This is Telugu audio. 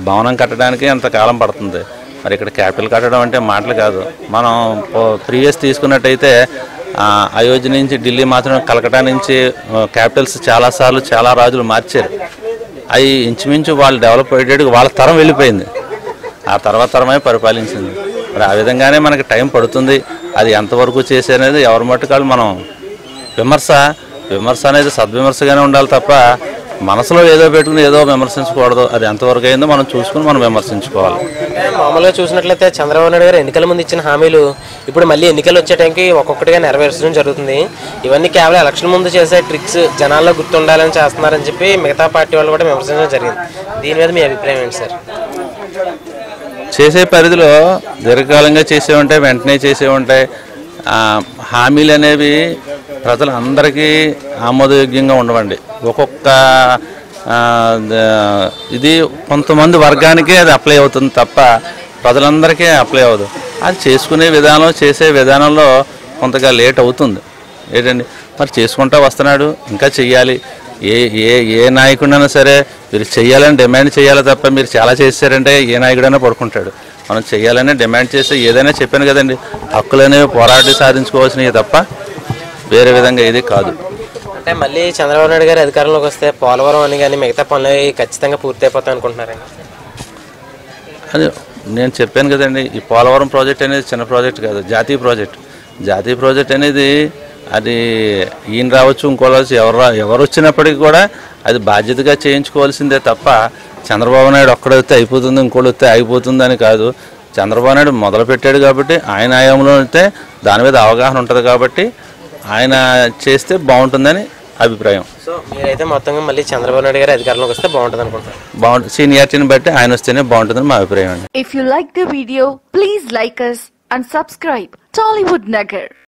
భవనం కట్టడానికి అంత కాలం పడుతుంది మరి ఇక్కడ క్యాపిటల్ కట్టడం అంటే మాటలు కాదు మనం ప్రీవియస్ తీసుకున్నట్టయితే ఆ, అయోధ్య నుంచి ఢిల్లీ మాత్రం కలకటా నుంచి క్యాపిటల్స్ చాలాసార్లు చాలా రాజులు మార్చారు అవి ఇంచుమించు వాళ్ళు డెవలప్ అయ్యేటట్టుగా వాళ్ళ తరం వెళ్ళిపోయింది ఆ తర్వాత తరమే పరిపాలించింది మరి ఆ విధంగానే మనకి టైం పడుతుంది అది ఎంతవరకు చేసేది ఎవరి మట్టుకాళ్ళు మనం విమర్శ విమర్శ అనేది సద్విమర్శగానే ఉండాలి తప్ప మనసులో ఏదో పెట్టుకుని ఏదో విమర్శించకూడదు అది ఎంతవరకు అయిందో మనం చూసుకుని మనం విమర్శించుకోవాలి అంటే మామూలుగా చూసినట్లయితే చంద్రబాబు నాయుడు గారు ఎన్నికల ముందు ఇచ్చిన హామీలు ఇప్పుడు మళ్ళీ ఎన్నికలు వచ్చే టైంకి ఒక్కొక్కటిగా నెరవేర్చడం జరుగుతుంది ఇవన్నీ కేవలం ఎలక్షన్ ముందు చేసే ట్రిక్స్ జనాల్లో గుర్తుండాలని చేస్తున్నారని చెప్పి మిగతా పార్టీ వాళ్ళు కూడా విమర్శించడం జరిగింది దీని మీద మీ అభిప్రాయం ఏంటి సార్ చేసే పరిధిలో దీర్ఘకాలంగా చేసే ఉంటాయి వెంటనే చేసే ఉంటాయి ఆ, హామీలు అనేవి ప్రజలందరికీ ఆమోదయోగ్యంగా ఉండవండి ఒక్కొక్క ఆ, ద- ఇది కొంతమంది వర్గానికే అది అప్లై అవుతుంది తప్ప ప్రజలందరికీ అప్లై అవ్వదు అది చేసుకునే విధానం చేసే విధానంలో కొంతగా లేట్ అవుతుంది ఏంటండి మరి చేసుకుంటా వస్తున్నాడు ఇంకా చెయ్యాలి ఏ ఏ ఏ నాయకుడైనా సరే మీరు చెయ్యాలని డిమాండ్ చేయాలి తప్ప మీరు చాలా చేశారంటే ఏ నాయకుడైనా పడుకుంటాడు మనం చెయ్యాలని డిమాండ్ చేస్తే ఏదైనా చెప్పాను కదండి హక్కులు అనేవి పోరాడి సాధించుకోవాల్సినవి తప్ప వేరే విధంగా ఏది కాదు అంటే మళ్ళీ చంద్రబాబు నాయుడు గారు అధికారంలోకి వస్తే పోలవరం అని కానీ మిగతా పనులు అవి ఖచ్చితంగా పూర్తి అయిపోతాయి అనుకుంటున్నారండి అది నేను చెప్పాను కదండి ఈ పోలవరం ప్రాజెక్ట్ అనేది చిన్న ప్రాజెక్ట్ కాదు జాతీయ ప్రాజెక్ట్ జాతీయ ప్రాజెక్ట్ అనేది అది ఈయన రావచ్చు ఇంకో రావచ్చు ఎవరు రా- ఎవరు వచ్చినప్పటికీ కూడా అది బాధ్యతగా చేయించుకోవాల్సిందే తప్ప చంద్రబాబు నాయుడు ఒక్కడైతే అయిపోతుంది ఇంకోటి వస్తే అయిపోతుంది అని కాదు చంద్రబాబు నాయుడు మొదలు పెట్టాడు కాబట్టి ఆయన ఆయంలో అయితే దాని మీద అవగాహన ఉంటుంది కాబట్టి ఆయన చేస్తే బాగుంటుందని అభిప్రాయం సో మీరైతే మొత్తంగా మళ్ళీ చంద్రబాబు నాయుడు గారు అధికారంలోకి వస్తే బాగుంటుంది అనుకుంటున్నారు బాగుంటుంది సీనియారిటీని బట్టి ఆయన వస్తేనే బాగుంటుందని మా అభిప్రాయం అండి If you like the video, please like us and subscribe Tollywood Nagar.